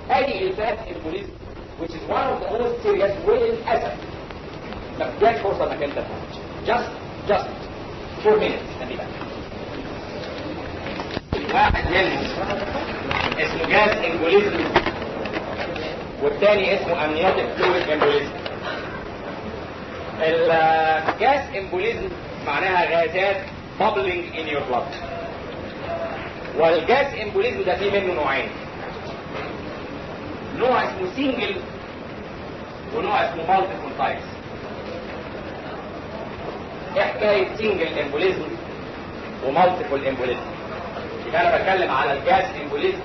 ادي الفات امبوليزم which is one of the most serious وللاسف ما بتجيش فرصه انك انت تفهم. just just four minutes خلي بالك واحد منهم اسمه جاز امبوليزم والتاني اسمه امنيوتيك فلويد امبوليزم الجاز امبوليزم معناها غازات bubbling in your blood والجاز امبوليزم ده فيه منه نوعين نوع اسمه سنجل ونوع اسمه مالتيبل تايبس ايه حكايه سنجل امبوليزم ومالتيبل امبوليزم يبقى انا بتكلم على الجاز امبوليزم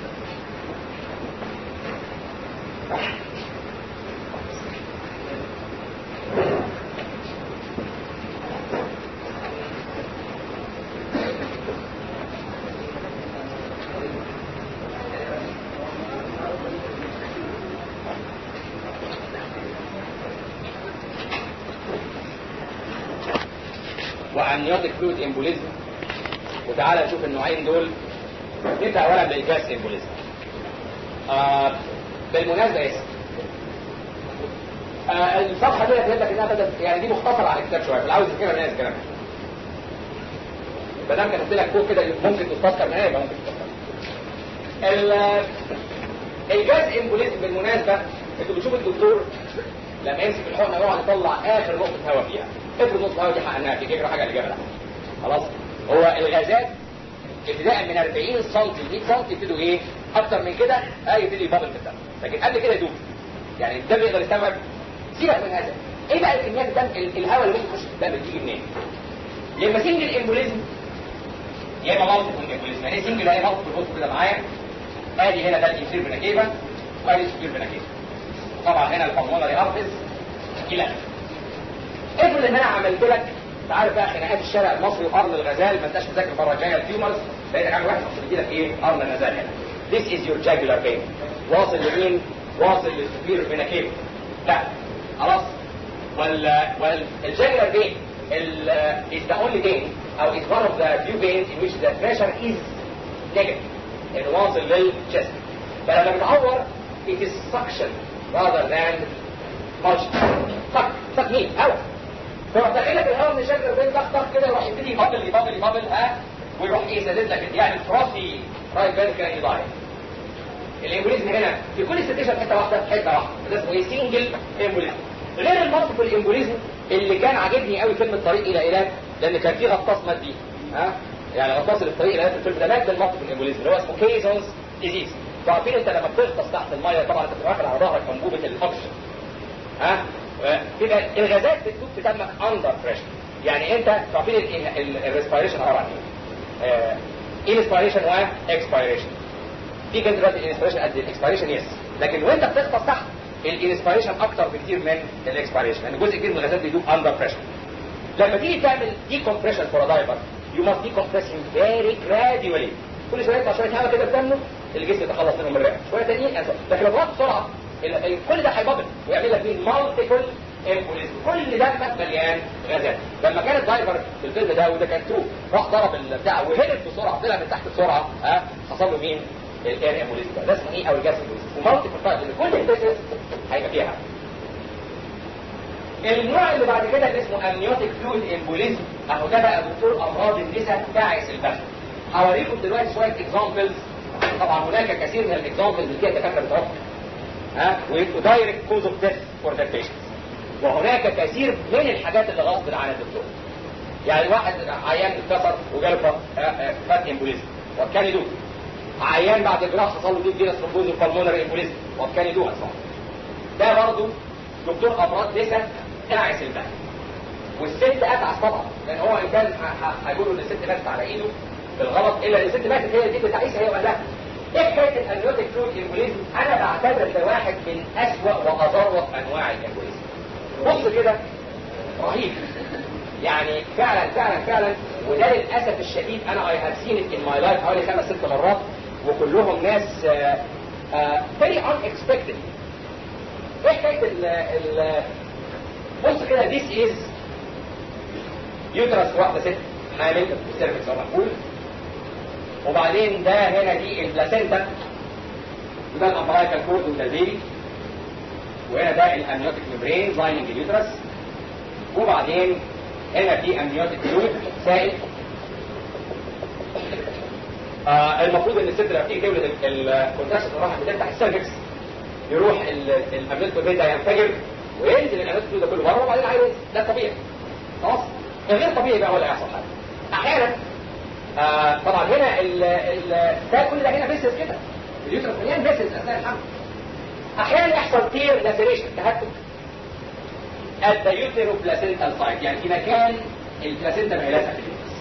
وامنيوتيك فلويد امبوليزم وتعالى نشوف النوعين دول نبدا اولا بالجاس امبوليزم آه بالمناسبه يا آه الصفحه دي هتقول لك انها بدات يعني دي مختصره على الكتاب شويه فاللي عاوز يذاكرها الناس كلام ما دام كتبت لك فوق كده ممكن تستذكر منها يبقى ممكن تستذكر ال- الجاز امبوليزم بالمناسبه انتوا بتشوفوا الدكتور لما يمسك الحقنه يقعد يطلع اخر نقطه هواء فيها افرض نقطه هواء دي حقناها في جبر حاجه اللي جابها خلاص هو الغازات ابتداء من 40 سم ل 100 سم يبتدوا ايه اكتر من كده اه يبتدي يبابل في الدم لكن قبل كده يدوب يعني الدم يقدر يستوعب سيبك من هذا ايه بقى الكميات الدم ال- الهواء اللي ممكن يخش في الدم بتيجي منين يا اما سنجل امبوليزم يا اما مالتيبل امبوليزم يعني سنجل اهي مالتيبل بص كده معايا ادي هنا ده الانسير بنكيبه وادي السكير بنكيبه طبعا هنا البلمونري ارتز الى اخره افرض ان انا عملت لك انت عارف بقى خناقات الشارع المصري وقرن الغزال ما انتش مذاكر المره الجايه التيومرز لقيتك عامل واحد مصري يدي لك ايه قرن الغزال هنا This is your jugular vein واصل لمين؟ واصل للسفير فيناكيف لا خلاص وال والجاgular vein ال is the only vein او is one of the few veins in which the pressure is negative انه واصل للجسم فلما بتعور it is suction rather than motion صك صك مين؟ هواء فروح داخلك الهواء من الشجر بين ضغطك كده يروح يبتدي يبابل يبابل يبابل ها ويروح ايه سدد لك يعني فراسي رايت فيرتيكال ايضاي الامبوليزم هنا في كل ستيشن حته واحده حته واحده ده اسمه ايه سنجل امبوليزم غير المالتيبل امبوليزم اللي كان عاجبني قوي فيلم الطريق الى ايلات لان كان فيه غطاس مات فيه ها يعني غطاس الطريق الى ايلات الفيلم ده مات بالمالتيبل امبوليزم اللي هو اسمه كيزونز ديزيز عارفين انت لما بتغطس تحت الميه طبعا انت بتبقى واخد على ظهرك انبوبه الاكسجين ها كده الغازات بتدوب في دمك اندر بريشر يعني انت تعرفين الريسبيريشن عباره عن ايه؟ انسبيريشن واكسبيريشن في كده دلوقتي الانسبيريشن قد الاكسبيريشن يس لكن وانت بتغطس تحت الانسبيريشن اكتر بكتير من الاكسبيريشن لان جزء كبير من الغازات بيدوب اندر بريشر لما تيجي تعمل دي كومبريشن فور دايفر يو ماست دي كومبريشن فيري جراديولي كل شويه يطلع شويه هواء كده في دمه الجسم يتخلص منهم من الرئه شويه تانيين أنسى. لكن لو ضغط بسرعه ال- كل ده هيبابل ويعمل لك مين مالتيبل امبوليزم كل دمك مليان غازات لما كان الدايفر في الفيلم ده وده كان ترو راح ضرب البتاع وهرب بسرعه طلع من تحت بسرعه ها حصل له مين الاير امبوليزم ده, ده اسمه ايه او الجاز امبوليزم ومالتيبل تايب ان كل البيسز هيبقى فيها النوع اللي بعد كده اللي اسمه امنيوتيك فلويد امبوليزم اهو ده بقى دكتور امراض النساء تعس البحث هوريكم دلوقتي شويه اكزامبلز طبعا هناك كثير من الاكزامبلز اللي فيها دكاتره بتوفى ها ويبقوا دايركت كوز اوف ديث فور ذا بيشنت وهناك كثير من الحاجات اللي غصب عن الدكتور يعني واحد عيان اتكسر وجاله فات امبوليزم وكان يدوب عيان بعد الجراحه حصل له ديب فينس ثرومبوز وبالمونري امبوليزم وكان يدوب اصلا ده برضه دكتور امراض نساء تعس البحث والست اتعس طبعا لان هو ان كان ه- ه- هيقولوا ان الست ماتت على ايده بالغلط الا ان الست ماتت هي دي بتعيسها هي واهلها ايه حكايه الامنيوتيك فلويد امبوليزم انا بعتبر ده واحد من اسوأ واضر انواع الامبوليزم بص كده رهيب يعني فعلا فعلا فعلا وده للاسف الشديد انا اي هاف سين ان ماي لايف حوالي خمس ست مرات وكلهم ناس فيري ان اكسبكتد ايه حكايه ال ال بص كده this is يوترس واحده ست حامل في السيرفكس او مقبول وبعدين ده هنا دي البلاسينتا وده الامبرايكال كورد وده البيبي وهنا ده الامنيوتيك ميمبرين لايننج اليوترس وبعدين هنا في امنيوتيك فلويد سائل آه المفروض ان الست لما بتيجي تولد الكونتراكشن الراحه بتفتح السيرفكس يروح الامنيوتيك ميمبرين ده ينفجر وينزل الامنيوتيك فلويد ده كله بره وبعدين العيل ده الطبيعي خلاص الغير طبيعي بقى ولا يحصل حاجه احيانا آه طبعا هنا ال ال ده كل ده هنا فيسز كده اليوترس مليان فيسز اثناء الحمل احيانا يحصل تير لاسريشن تهتك at the uteroplacental site يعني في مكان البلاسينتا ما لازقه في اليوترس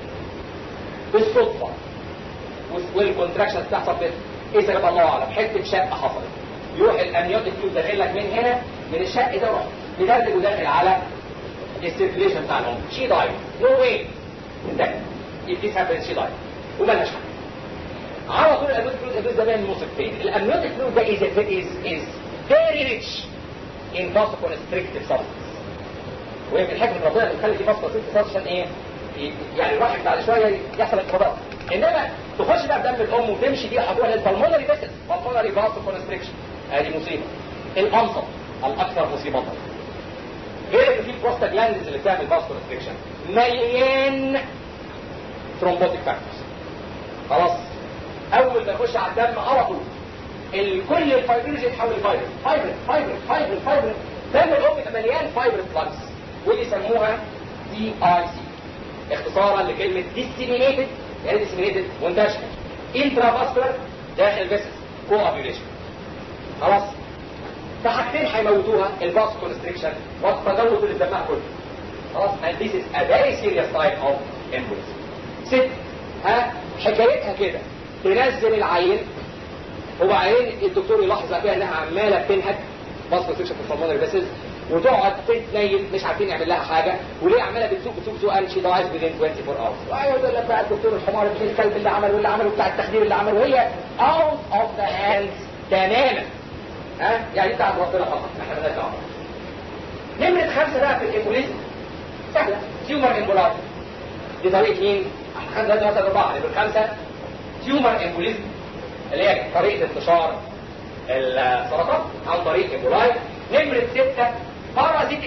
بالصدفه والكونتراكشن بتحصل كده ايه سبب الله اعلم حته شقه حصلت يروح الامنيوتيك تيوب داخل لك من هنا من الشق ده يروح مدرج وداخل على السيركيليشن بتاع الام شي داي نو واي انتهى if this happens she died ومالهاش حل على طول الامنيوتيك فلويد ابيز ده بين مصيبتين الامنيوتيك فلويد ده is, is, is very rich in vasoconstrictive substance ويمكن حكمة ربنا اللي تخلي في vasoconstrictive substance عشان ايه؟ يعني الواحد بعد شوية يحصل انقباض انما تخش بقى بدم الام وتمشي دي حطوها للبلمونري فيسل pulmonary vasoconstriction ادي مصيبة الانصب الاكثر مصيبة غير ان في بروستاجلاندز اللي بتعمل vasoconstriction مليان ثرومبوتيك فاكتورز خلاص اول ما يخش على الدم على طول الكل الفايبرينز يتحول لفايبر فايبر فايبر فايبر فايبر دم الام يبقى مليان فايبر بلاجز ودي يسموها دي اي سي اختصارا لكلمه ديسيمينيتد يعني ديسيمينيتد منتشر انترافاسكولار داخل فيسس كوابيوليشن خلاص فحاجتين هيموتوها الباس كونستريكشن والتجلط اللي في دمها كله خلاص and this is a very serious type of embolism ست ها حكايتها كده تنزل العين وبعدين الدكتور يلاحظ فيها انها عماله بتنهج بص سكشن في الفرمانر فيسز وتقعد تتنيل مش عارفين نعمل لها حاجه وليه عماله بتسوق بتسوق سوق and she dies within 24 hours ويقول لك بقى الدكتور الحمار ابن الكلب اللي عمل واللي عمله بتاع التخدير اللي عمله وهي out of the hands تماما ها يعني بتاعت ربنا فقط احنا مالناش دعوه نمره خمسه بقى في الامبوليزم سهله تيومر امبولاي دي طريقه مين؟ احنا خدنا دلوقتي مثلا اربعه نمره خمسه تيومر امبوليزم اللي هي طريقه انتشار السرطان عن طريق امبولاي نمره سته بارازيتيك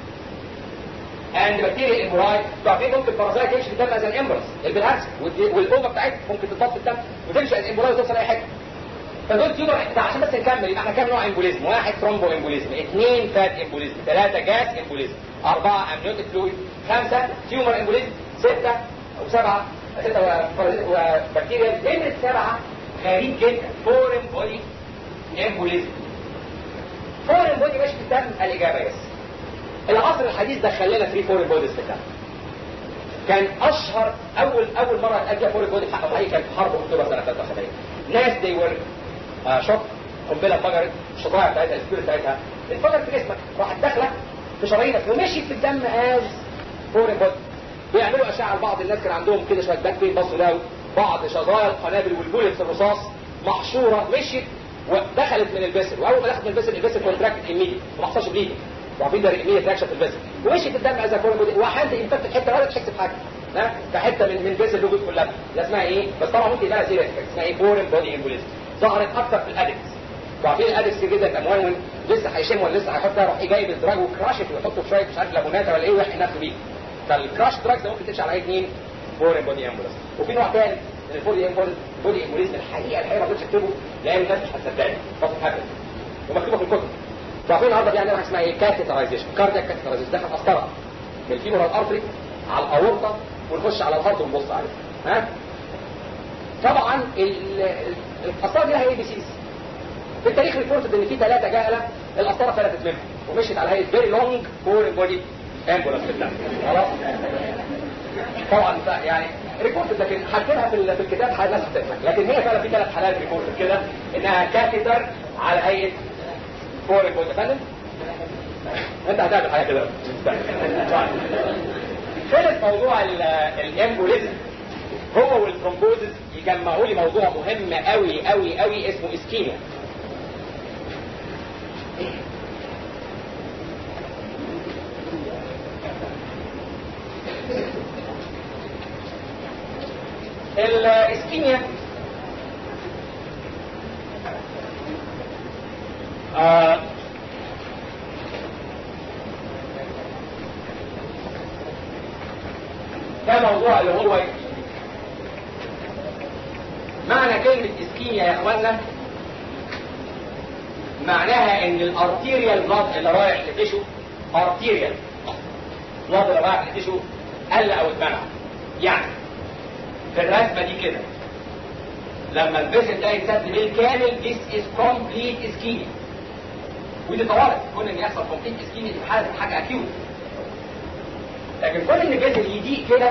اند بكتيريا امبولاي تعرفين ممكن بارازايت يمشي في الدم از الامبرس البلهارس والاوفا بتاعتها ممكن تتضاف في الدم وتمشي از امبولاي وتوصل اي حته فدول تيومر عشان بس نكمل يبقى احنا كام نوع امبوليزم واحد ثرومبو امبوليزم اثنين فات امبوليزم ثلاثه جاس امبوليزم اربعه امنيوتيك فلويد خمسه تيومر امبوليزم سته وسبعه سته وبكتيريا نمره سبعه غريب جدا فورن بودي امبوليزم فورن بودي ماشي في الدم الاجابه يس العصر الحديث دخل لنا 3 فورن بوديز في الدم كان اشهر اول اول مره اتقال فيها فورن بودي في حقيقه كانت في حرب اكتوبر سنه 73 ناس دي ور شوك قنبله انفجرت الشظايا بتاعتها السبيرت بتاعتها انفجرت في جسمك راحت داخله في شرايينك ومشيت في الدم از فورن بودي بيعملوا اشعه لبعض الناس كان عندهم كده شويه باك بين بصوا لقوا بعض شظايا القنابل والبوليتس الرصاص محشوره مشيت ودخلت من الفيسل واول ما دخلت من الفيسل الفيسل كونتراكت ايميدي وما حصلش بليدنج وعارفين ده ايميدي تراكشن في الفيسل ومشيت الدم از فورن بودي واحيانا انفكت الحته ولا تحس بحاجه ها كحته من من فيسل لوجود كلها ده اسمها ايه بس طبعا ممكن يبقى سيريس اسمها ايه فورن بودي امبوليزم ظهرت اكتر في الادكتس وعارفين الادكتس كتير جدا اموال لسه هيشم ولا لسه هيحط ده يروح جايب الدراج وكراشت ويحطه في شويه مش عارف ليمونات ولا ايه ويحقن نفسه بيه فالكراش دراجز ده ممكن تمشي على اثنين فورن بودي امبوليزم وفي نوع ثاني من البودي امبوليزم بودي امبوليزم الحقيقه الحقيقه ما رضيتش اكتبه لان الناس مش هتصدقني بس هابل ومكتوبه في الكتب تعرفين النهارده يعني واحد اسمها ايه كاتيترايزيشن كاردياك كاتيترايزيشن دخل قسطره من الفيمورال ارتري على الاورطه ونخش على الهارت ونبص عليه ها طبعا القسطره دي لها اي بي سيز في التاريخ ريبورتد ان في ثلاثه جهله القسطره فلتت منهم ومشيت على هيئه فيري لونج فورن بودي امبولانس في الدم خلاص طبعا يعني ريبورتد لكن حاطينها في في الكتاب الناس هتضحك لكن هي فعلا في ثلاث حالات ريبورتد كده انها كاتيتر على هيئه فورن بودي فندم انت هتعمل حاجه كده خلص موضوع الامبوليزم هو والثرومبوزس يجمعوا لي موضوع مهم قوي قوي قوي اسمه اسكيميا الاسكيميا آه ده موضوع اللي هو معنى كلمة اسكيميا يا اخوانا معناها ان الارتيريال بلاد اللي رايح لتشو ارتيريال بلاد اللي رايح لتشو قل او اتمنع يعني في الرسمة دي كده لما الفيزن ده يتسد بالكامل this is complete ischemia ودي طوارئ كون ان يحصل complete ischemia دي حاجة حاجة اكيوت لكن كون ان الفيزن يضيق كده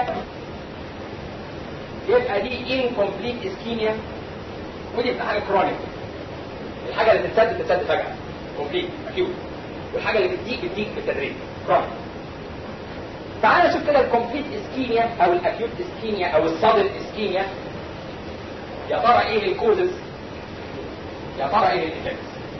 يبقى دي incomplete ischemia ودي بتبقى حاجة كرونيك الحاجة اللي بتتسد بتتسد فجأة complete acute والحاجة اللي بتضيق بتضيق بالتدريج كرونيك تعال نشوف كده الكومبليت اسكيميا او الاكيوت اسكيميا او الصدر اسكيميا يا ترى ايه الكوزز يا ترى ايه الايفكتس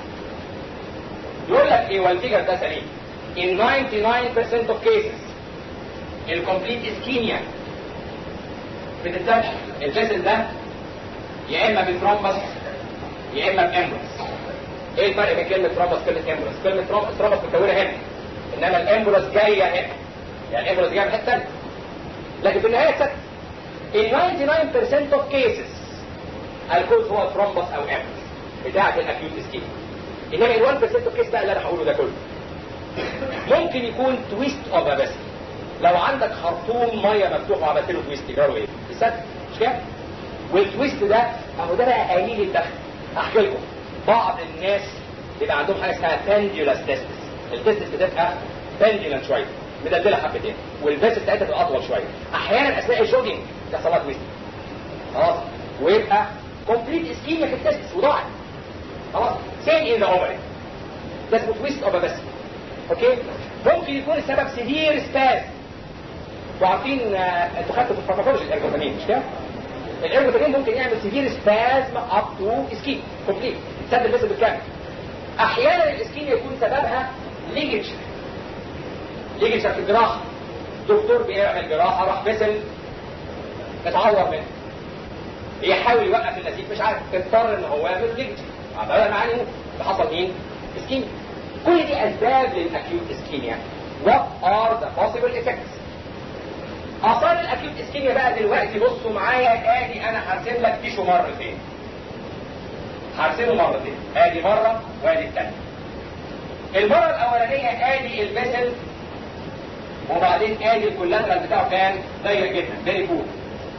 يقول لك ايه والفيجر ده سليم in 99% of cases الكومبليت اسكيميا بتتسبب الفيسل ده يا اما بترومبس يا اما بامبرس ايه الفرق بين كلمه ترومبس وكلمه امبرس كلمه ترومبس ترومبس متكونه هنا انما الامبرس جايه هنا يعني الامبرس جايه من حته ثانيه لكن في النهايه ثابت in 99% of cases الكوز هو ترومبس او امبرس بتاعه الاكيوت اسكيميا انما ال 1% of cases بقى اللي انا هقوله ده كله ممكن يكون تويست اوف بس لو عندك خرطوم ميه مفتوح وعملت له تويست يجرى ايه؟ يسد مش كده؟ والتويست ده اهو ده بقى قليل الدخل احكي لكم بعض الناس بيبقى عندهم حاجه اسمها بنديولاس تيستس التيستس بتبقى بنديولان شويه مدلدله حبتين والفيس بتاعتها بتبقى اطول شويه احيانا اثناء الجوجنج يحصل لها تويست خلاص ويبقى كومبليت اسكيميا في التيستس وضاعت خلاص سين ان ذا اوفري ده اسمه تويست اوف بس اوكي ممكن يكون السبب سيفير سباز وعارفين آه، انتوا خدتوا في الفارماكولوجي الارجوتامين مش كده؟ الارجوتامين ممكن يعمل سيفير سبازم اب تو اسكيم كومبليت سد الجسم بالكامل احيانا الاسكيم يكون سببها ليجيتشر ليجيتشر في الجراحه دكتور بيعمل جراحه راح فصل اتعور منه يحاول يوقف النزيف مش عارف اضطر ان هو يعمل ليجيتشر عملها معاه اللي حصل مين؟ اسكيميا كل دي اسباب للاكيوت اسكيميا what are the possible effects اثار الاكيوت اسكيميا بقى دلوقتي بصوا معايا ادي انا هرسم لك تيشو مرتين هرسمه مرتين ادي مره وادي الثانيه المره الاولانيه ادي الفيسل وبعدين ادي الكولاترال بتاعه كان ضيق جدا فيري فول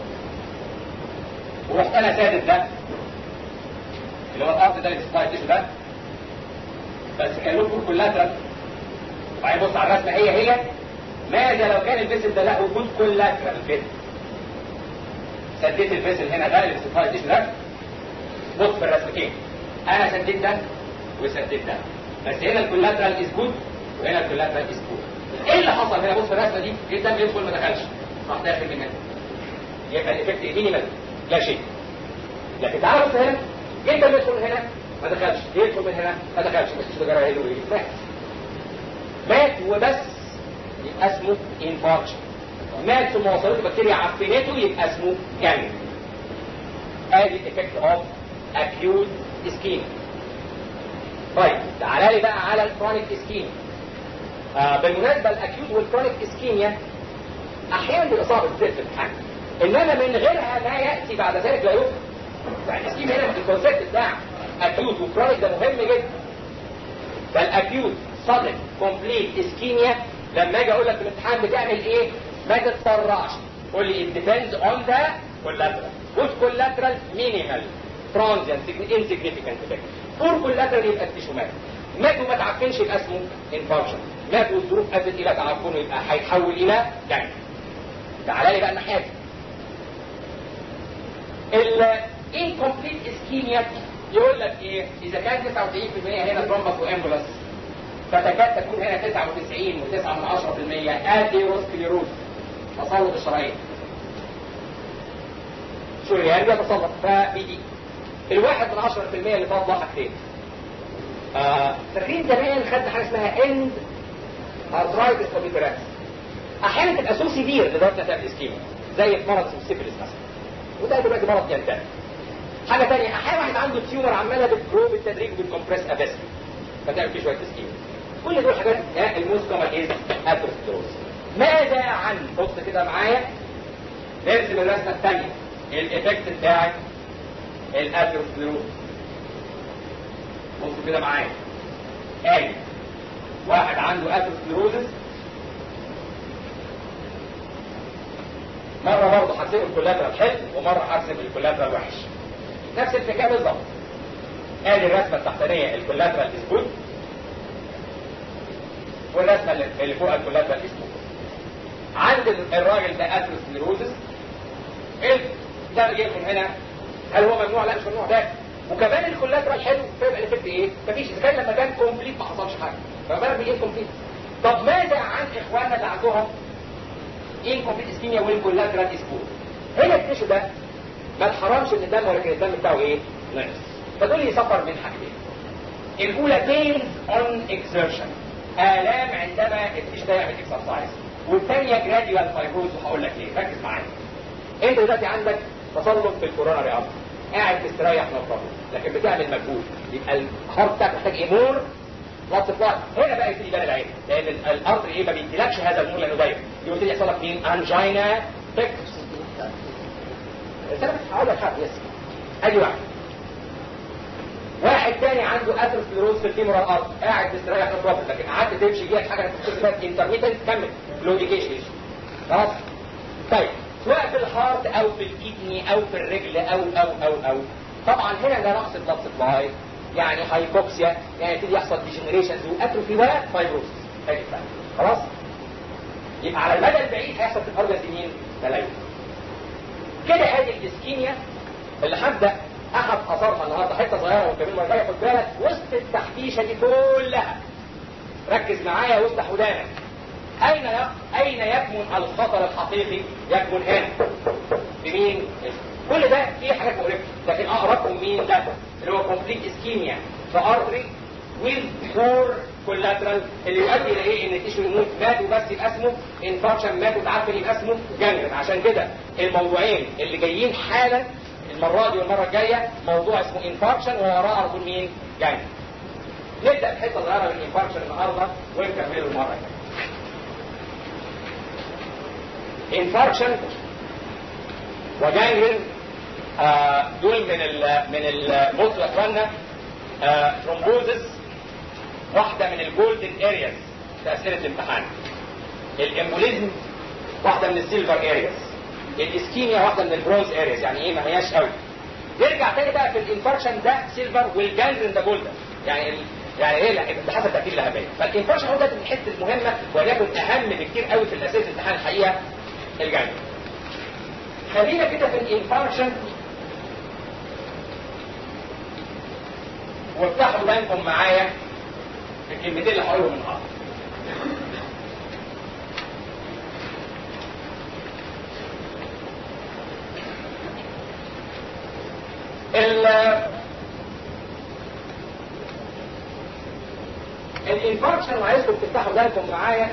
ورحت انا سادد ده اللي هو الارض ده السبايت تيشو ده بس كان له فول كولاترال وبعدين بص على الرسمه هي هي ماذا لو كان الفيسل ده له وجود كولاترال كده سديت الفيسل هنا ده الاستفاده دي ده بص في الرسمتين انا سديت ده وسديت ده بس هنا الكولاترال از جود وهنا الكولاترال از جود ايه اللي حصل هنا بص في الرسمه دي الدم يدخل ما دخلش راح داخل من هنا يبقى الايفكت مينيمال لا شيء لكن تعال بص هنا الدم يدخل من هنا ما دخلش يدخل من هنا ما دخلش بس ده جرى له ايه مات وبس يبقى اسمه انفاركشن مات ثم وصلت بكتيريا عفنته يبقى اسمه كامل ادي الايفكت اوف اكيوت اسكيميا طيب تعالى لي بقى على الكرونيك اسكيميا آه بالمناسبه الاكيوت والكرونيك اسكيميا احيانا بيبقى صعب في الامتحان انما من غيرها ما ياتي بعد ذلك لا يمكن يعني الاسكيميا هنا الكونسيبت بتاع اكيوت وكرونيك ده مهم جدا فالاكيوت صدق كومبليت اسكيميا لما اجي اقول لك في الامتحان بتعمل ايه ما تتسرعش قول لي it depends on the collateral good collateral minimal transient insignificant effect poor collateral يبقى التيشو مات مات وما تعفنش يبقى اسمه infarction مات والظروف ادت الى تعفنه يبقى هيتحول الى دم تعالى لي بقى الناحيه دي ال incomplete ischemia يقول لك ايه اذا كان 99% هنا ترومبس وامبولاس فتكاد تكون هنا 99 و9 من 10% اثيروسكليروز تسلط الشرايين شريان بيتسلط فبيجي الواحد من 10% اللي فاضل حاجتين آه فاكرين زمان خدنا حاجه اسمها اند ارثرايتس اوبيتراس احيانا تبقى سو سيفير لدرجه تعمل اسكيميا زي في مرض السيفلس مثلا وده دلوقتي مرض ينتهي حاجه ثانيه احيانا واحد عنده تيومر عماله بتجرو بالتدريج وبتكمبريس ابس فتعمل فيه شويه تسكين كل دول حاجات ها الموست كومن از اثيروسكليروز ماذا عن بص كده معايا نرسم الرسمه الثانيه الايفكت بتاعت الاثيروسكليروز بص كده معايا ادي واحد عنده اثيروسكليروزس مرة برضه هرسم الكولاترال حلو ومرة هرسم الكولاترال وحش. نفس الحكاية بالظبط. ادي الرسمة التحتانية الكولاترال از جود والرسمة اللي فوق الكولاترال از جود. عند الراجل ده اثيروسكليروزس ده جاي من هنا هل هو ممنوع؟ لا مش ممنوع ده وكمان الكولاترال حلو فيبقى الايفكت ايه؟ مفيش اذا كان لما كان كومبليت ما حصلش حاجه فما بالك بايه كومبليت؟ طب ماذا عن اخواننا اللي عندهم انكمبليت اسكيميا والكولاترال اسكول هنا التيشو ده ما اتحرمش من الدم ولكن الدم بتاعه ايه؟ ناقص فدول يسفر من حاجتين الاولى بينز اون اكسرشن الام عندما التيشو ده يعمل اكسرسايز والثانيه جراديوال فايبروز وهقول لك ليه ركز معايا انت دلوقتي عندك تصلب في الكوروناري ارتر قاعد تستريح نفسك لكن بتعمل مجهود يبقى الهارت بتاعك محتاج ايه مور بلاد سبلاي هنا بقى يبتدي يبان العين لان الارتر ايه ما بيديلكش هذا المور لانه ضيق يبتدي يحصل لك مين انجينا تكس انا هقول لك حاجه لسه ادي واحد واحد تاني عنده اثيروسكليروز في الفيمورال ارتر قاعد تستريح نفسك لكن قعدت تمشي جيت حاجه تستخدم انترميتنت كمل كلوديكيشن خلاص طيب سواء في الهارت او في الكدني او في الرجل او او او او طبعا هنا ده نقص بلاد سبلاي يعني هايبوكسيا يعني يبتدي يحصل ديجنريشنز واتروفي وفايبروسس خلاص يبقى على المدى البعيد هيحصل في الارجل مين تليف كده هذه الاسكيميا اللي هبدا احد اثارها النهارده حته صغيره وكمان مره جايه خد بالك وسط التحبيشه دي كلها ركز معايا وافتح ودانك اين اين يكمن الخطر الحقيقي يكمن هنا بمين كل ده فيه حاجات مقرفه لكن اقربهم مين ده اللي هو كومبليت اسكيميا في ارتري ويز فور كولاترال اللي يؤدي الى ايه ان التيشو يموت مات وبس يبقى اسمه انفاركشن مات وتعفن يبقى اسمه جنجرين عشان كده الموضوعين اللي جايين حالا المره دي والمره الجايه موضوع اسمه انفاركشن ووراه على طول مين جنجرين نبدا بحته صغيره من الانفاركشن النهارده ونكمله المره الجايه انفاركشن وجانجرين آه دول من ال من البص يا اخوانا ثرومبوزس واحده من الجولدن ارياز في اسئله الامتحان الامبوليزم واحده من السيلفر ارياز الاسكيميا واحده من البرونز ارياز يعني ايه ما هياش قوي نرجع تاني بقى في الانفاركشن ده سيلفر والجانجرين ده جولدن يعني ال... يعني ايه بحسب ترتيب الاهميه فالانفاركشن هو ده من الحته المهمه وليكن اهم بكتير قوي في الاسئله الامتحان الحقيقه الجانجرين خلينا كده في الانفاركشن وافتحوا ودانكم معايا في الكلمتين اللي هقولهم النهارده. ال الانفاركشن وعايزكم تفتحوا ودانكم معايا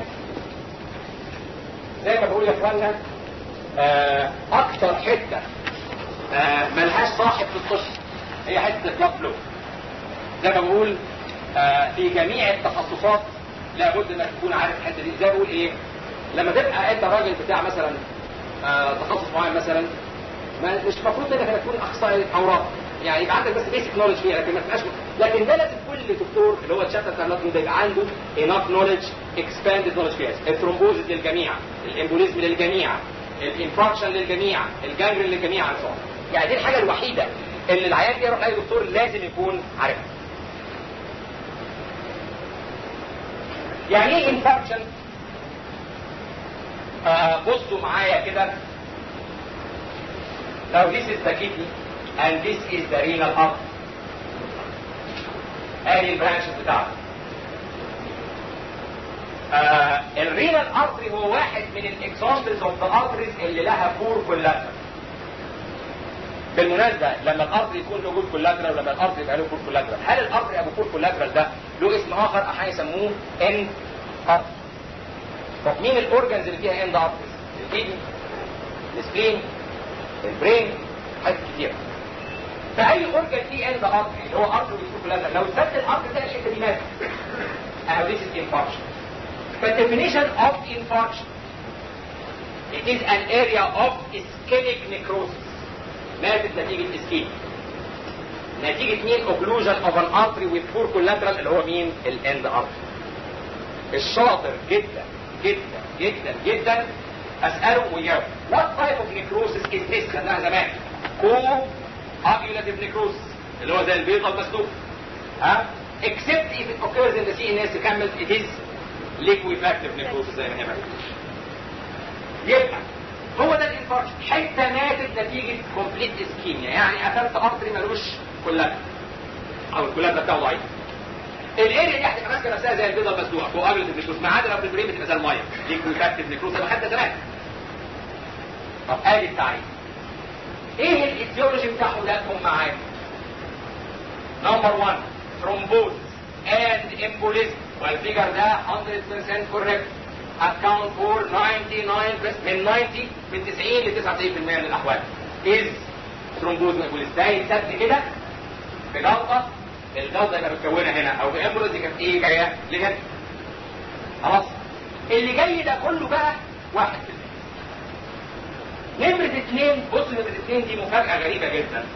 زي ما بقول يا اخوانا آه اكتر حته آه ملهاش صاحب في القصه هي حته البلاد فلو زي ما بقول آه في جميع التخصصات لابد انك تكون عارف الحته دي زي ما بقول ايه لما تبقى انت راجل بتاع مثلا آه تخصص معين مثلا ما مش المفروض انك تكون اخصائي اورام يعني يبقى عندك بس بيسك نولج فيها لكن ما تبقاش لكن ده لازم كل دكتور اللي هو الشابتر بتاع ده يبقى عنده enough knowledge expanded knowledge فيها الثرومبوزس للجميع الامبوليزم للجميع الانفراكشن للجميع الجانجرين للجميع عن يعني دي الحاجه الوحيده اللي العيان يروح لاي دكتور لازم يكون عارفها يعني ايه انفكشن آه بصوا معايا كده لو this is the kidney and this is the renal artery ادي البرانشز بتاعته آه الرينال ارتري هو واحد من الاكزامبلز اوف ذا ارتريز اللي لها بور كولاترال بالمناسبة لما الارتري يكون له بور كولاترال ولما الارتري يبقى له بور كولاترال هل الارتري ابو بور كولاترال ده له اسم اخر احيانا يسموه ان ارتري طب مين الاورجنز اللي فيها اند ارتريز الكيدني السبلين البرين حاجات كتيرة فاي اورجن فيه اند ارتري اللي هو ارتري بور كولاترال لو اتسد الارتري ده الحته دي ماتت اهو this is infarction the definition of infarction it is an area of ischemic necrosis ماتت نتيجة اسكيميا نتيجة مين occlusion of an artery with poor collateral اللي هو مين الاند artery الشاطر جدا جدا جدا جدا اسأله ويجاوب what type of necrosis is this خدناها زمان coagulative necrosis اللي هو زي البيضة المسلوقة ها except if it occurs in the CNS كمل it is liquefactive necrosis زي ما هي مكتوب يبقى هو ده الانفاركشن حته ماتت نتيجه كومبليت اسكيميا يعني قفلت ارتري ملوش كلها او الكلاب بتاعه ضعيف الاريا دي هتبقى ماسكه نفسها زي البيضه المسلوقه كواجلت نيكروس ما عدا لو في البريم بتبقى زي الميه ليكويفاكتيف نيكروس اللي حتى زمان طب ادي التعريف ايه الايديولوجي بتاع ولادهم معاك نمبر 1 ثرومبوز اند امبوليزم والفيجر ده 100% كوريكت account for 99 من 90 من 90 ل 99% من الاحوال is ثرومبوز امبوليزم ده يتسد كده بجلطه الجلطه اللي متكونه هنا او بامبوليز دي كانت ايه جايه لهنا خلاص اللي جاي ده كله بقى واحد في المية نمرة اثنين بص نمرة اثنين دي مفاجأة غريبة جدا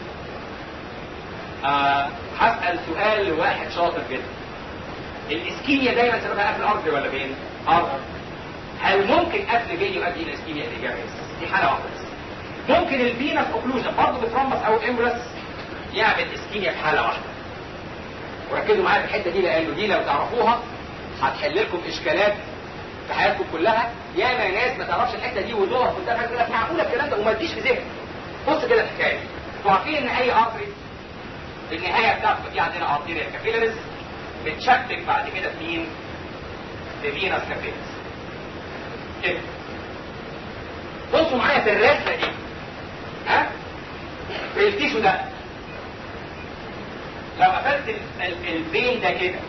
آه هسأل سؤال لواحد شاطر جدا الاسكيميا دايما سببها قفل الارض ولا فين؟ ارض هل ممكن قفل جاي يؤدي الى اسكيميا الاجابه دي حاله واحده بس ممكن الفينس اوكلوجن برضه بترمس او امبرس يعمل اسكيميا في حاله واحده وركزوا معايا في الحته دي لانه دي لو تعرفوها هتحل لكم اشكالات في حياتكم كلها ياما ناس ما تعرفش الحته دي وتقف قدام حاجه لك معقوله الكلام ده وما تجيش في ذهنك بص كده الحكايه انتوا عارفين ان اي ارتري النهايه بتاعته في عندنا ارتيريا كابيلاريز بتشبك بعد كده في مين؟ في فينس كابيلاريز كده بصوا معايا في الرسمه دي ها في التيشو ده لو قفلت الفين ده كده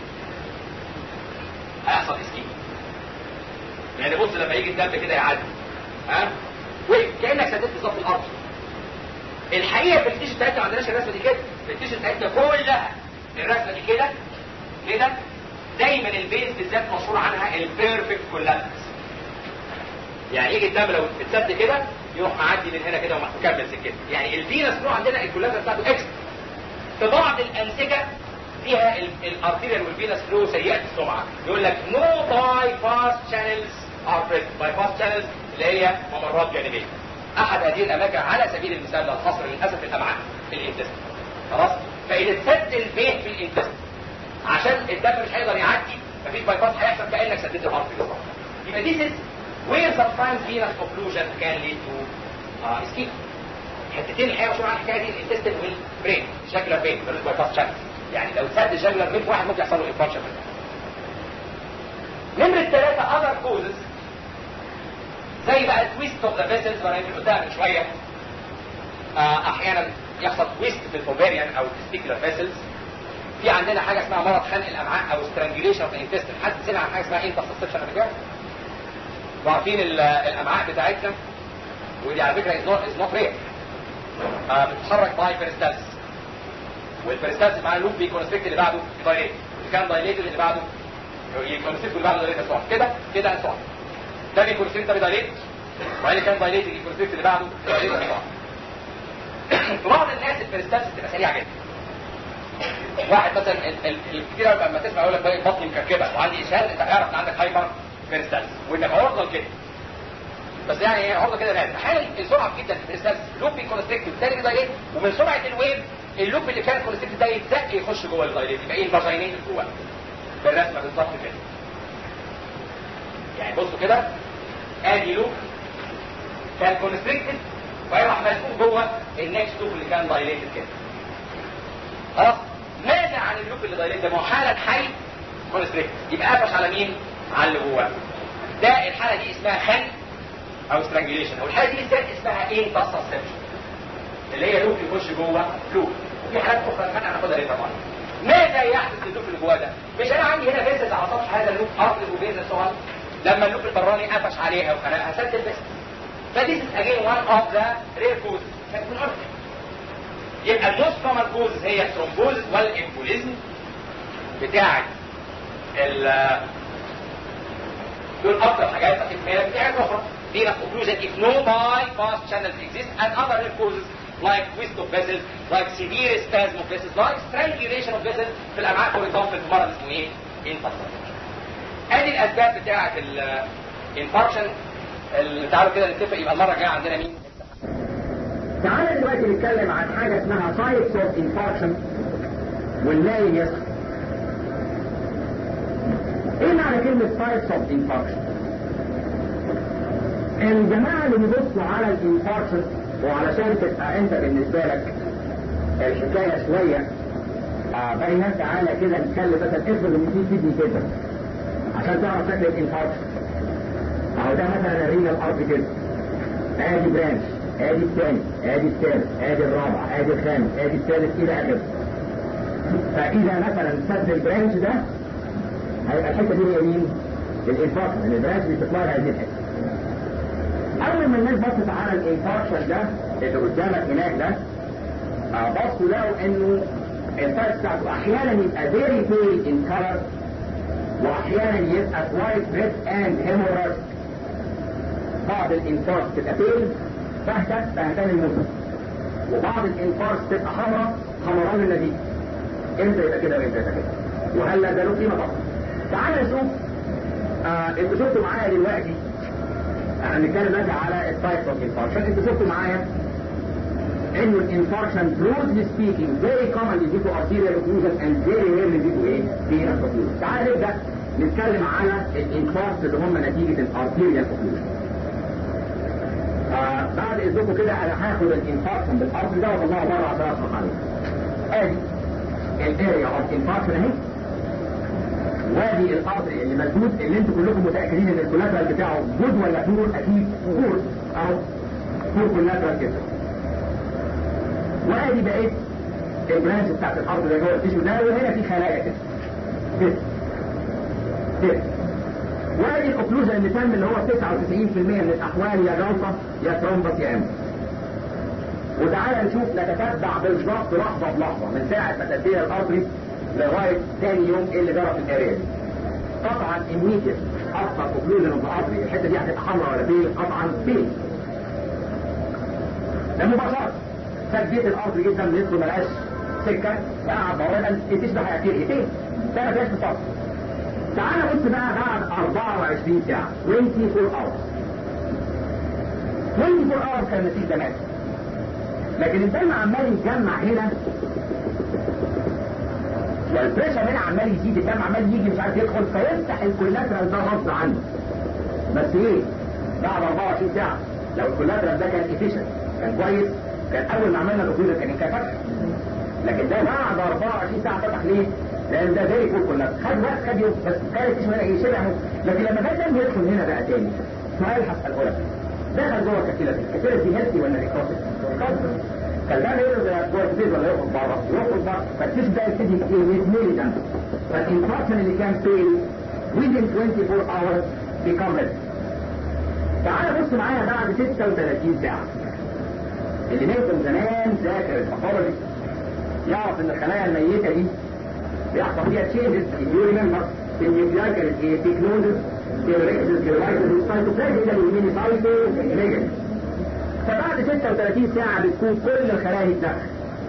هيحصل اسكيميا يعني بص لما يجي الدم كده يعدي ها وكانك سددت بالظبط الارض الحقيقه في التيشو بتاعتنا ما عندناش الرسمه دي كده في التيشو بتاعتنا كلها الرسمه دي كده كده دايما البيز بالذات مشهور عنها البيرفكت كولابس يعني يجي الدم لو اتسد كده يروح معدي من هنا كده ومكمل سكته يعني الفينس فلو عندنا الكولابس بتاعته اكسترا في بعض الانسجه فيها الارتيريال والفينس فلو سيئه السمعه يقول لك نو باي باس شانلز ار بريزنت باي باس شانلز اللي هي ممرات جانبيه احد هذه الاماكن على سبيل المثال للحصر للاسف الامعاء في الانتست خلاص فاذا اتسد البيت في الانتست عشان الدم مش هيقدر يعدي مفيش باي باس هيحصل كانك سددت الارتري بالظبط يبقى دي is where sometimes venous occlusion can lead to uh, ischemia حتتين الحقيقه مشهور عن الحكايه دي الانتستين والبرين شكلر بين بالنسبه للباس شانل يعني لو سد شكلر بين واحد ممكن يحصل له انفاركشن نمرة ثلاثة other causes زي بقى التويست اوف ذا فيسلز وانا يمكن قلتها من شوية آه احيانا يحصل تويست في الاوفيريان او التستيكولار فيسلز في عندنا حاجة اسمها مرض خنق الامعاء او strangulation of the intestine حد سمع عن حاجة اسمها انترسبشن قبل كده؟ وعارفين الامعاء بتاعتنا ودي على فكرة از نوت رير آه بتتحرك باي بيرستالس والبيرستالس مع اللوب بيكونستريكت اللي بعده دايليت اللي كان دايليت اللي بعده يكونستريكت اللي بعده دايليت اسوع كده كده اسوع ده بيكونستريكت ده بدايليت وبعدين كان دايليت يكونستريكت اللي بعده دايليت اسوع في بعض الناس البيرستالس بتبقى سريعه جدا واحد مثلا كتير قوي لما تسمع يقول لك بقى بطني مكركبه وعندي اسهال انت اعرف ان عندك هايبر بيرستالس وانك عرضه لكده بس يعني هي عرضه كده لازم احيانا السرعه جدا في البيرستالس لوب بيكونستريكت والتاني دايليت ومن سرعه الويف اللوب اللي كان كونستريكت ده يتزق يخش جوه الدايليت يبقى ايه الفاجينين اللي جوه بالرسمه بالظبط كده يعني بصوا كده ادي لوب كان كونستريكتد ويروح مسكوك جوه النكست لوب اللي كان دايليتد كده خلاص ماذا عن اللوب اللي دايليتد ده ما هو حاله حي كونستريكت يبقى قفش على مين على اللي جواه ده الحاله دي اسمها خنق او سترانجليشن والحاله دي بالذات اسمها ايه تصصبشن اللي هي لوب يخش جوه لوب وفي حالات اخرى الخنق هناخدها ليه طبعا ماذا يحدث للوب اللي جواه ده مش انا عندي هنا فيزز على سطح هذا اللوب ارض وفيزز سؤال لما اللوب البراني قفش عليها وخنقها سد الفيزز فدي اجين وان اوف ذا رير كوز يبقى الموست كومن كوز هي الثرومبوزس والامبوليزم بتاعت ال دول اكتر حاجات في حاجات اخرى venous occlusion if no bypass channels exist and other rare causes like twist of vessels, like severe spasm of vessels, like strangulation of vessels في الامعاء for example في مرض اسمه ايه؟ infarction. ادي الاسباب بتاعه الانفاركشن اللي تعالوا كده نتفق يبقى المره الجايه عندنا مين؟ تعالى دلوقتي نتكلم عن حاجه اسمها سايتس اوف انفاركشن ونلاقي يسر ايه معنى كلمه سايتس اوف انفاركشن؟ الجماعه اللي بيبصوا على الانفاركشن وعلشان تبقى انت بالنسبه لك الحكايه شويه آه باينه تعالى كده نتكلم مثلا افرض ان في كدني كده عشان تعرف شكل الانفاركشن اهو ده مثلا الرينا الارض كده ادي برانش ادي الثاني ادي الثالث ادي الرابع ادي الخامس ادي الثالث الى اخره فاذا مثلا سد البرانش ده هيبقى الحته دي هي مين؟ الانفاركشن لان البرانش بتطلع لها هذه الحته اول ما الناس بصت على الانفاركشن ده اللي قدامك هناك ده آه بصوا لقوا انه الفرق بتاعته احيانا يبقى فيري بيل ان كلر واحيانا يبقى كوايت ريد اند هيموراج بعض الانفارس تبقى بيل فهتة فهتان الموت وبعض الانفارس تبقى حمراء حمران النتيجة امتى يبقى كده وامتى يبقى كده وهل ده له قيمة طبعا تعال نشوف آه انتوا شفتوا معايا دلوقتي هنتكلم دلوقتي على التايب اوف انفاركشن انتوا شفتوا معايا انه الانفاركشن broadly speaking very commonly due to arterial occlusion and very rarely due to ايه؟ venous occlusion. تعال نبدا نتكلم على الانفاركت اللي هم نتيجه الارتيريال اوكلوجن. آه بعد اذنكم كده انا هاخد الانفاركشن بالارض ده واطلعه بره عشان اشرح عليه. ادي الاريا اوف انفاركشن اهي وادي الارض اللي مسدود اللي انتوا كلكم متاكدين ان الكولاترال بتاعه جود ولا بور اكيد بور اهو بور كولاترال كده وادي بقيت البرانش بتاعت الارض اللي جوه التيشو ده وهنا في خلايا كده كده كده وادي الاوكلوجن اللي تم اللي هو 99% من الاحوال يا جلطه يا ترومبس يا امس وتعالى نشوف نتتبع بالظبط لحظه بلحظه من ساعه ما تدير الارض لغايه ثاني يوم ايه اللي جرى في الاريا دي قطعا الميتر اصلا اوكلوجن اوف الارض الحته دي هتبقى حمراء ولا بيل قطعا بيل ده مباشره سديت الارض جدا يدخل ملهاش سكه قاعد بره تشبه اكتيفيتين ده ما فيهاش بطاقه تعالى بص بقى بعد 24 ساعه 24 اور 24 اور كان النتيجه مات لكن الدم عمال يتجمع هنا والبريشر هنا عمال يزيد الدم عمال يجي مش عارف يدخل فيفتح الكولاترال ده غصب عنه بس ايه بعد 24 ساعه لو الكولاترال ده كان افيشنت كان كويس كان اول ما عملنا الاوكلوجن كان انكفر لكن ده بعد 24 ساعه فتح ليه؟ لان ده زي كل كلها خد وقت خد يوم بس كانت اسمه هنا ايه شبه لكن لما جه الدم يدخل هنا بقى تاني سؤال هساله لك دخل جوه الكتيله دي الكتيله دي هيلثي ولا نيكروتيك؟ كان ده يقدر جوه الكتيله ولا يخرج بره؟ يخرج بره فالتيش ده يبتدي يتملي دم فالانفاركشن اللي كان فين within 24 hours become red تعال بص معايا بعد 36 ساعه اللي منكم زمان ذاكر الباثولوجي يعرف ان الخلايا الميته دي بيحصل فيها تشينجز يو ريمبر النيوكليار كانت ايه تكنوزس تيوريكسس جلولايزس والسايتوبلازم الى اليمين سايتو فبعد 36 ساعه بتكون كل الخلايا اتنفخ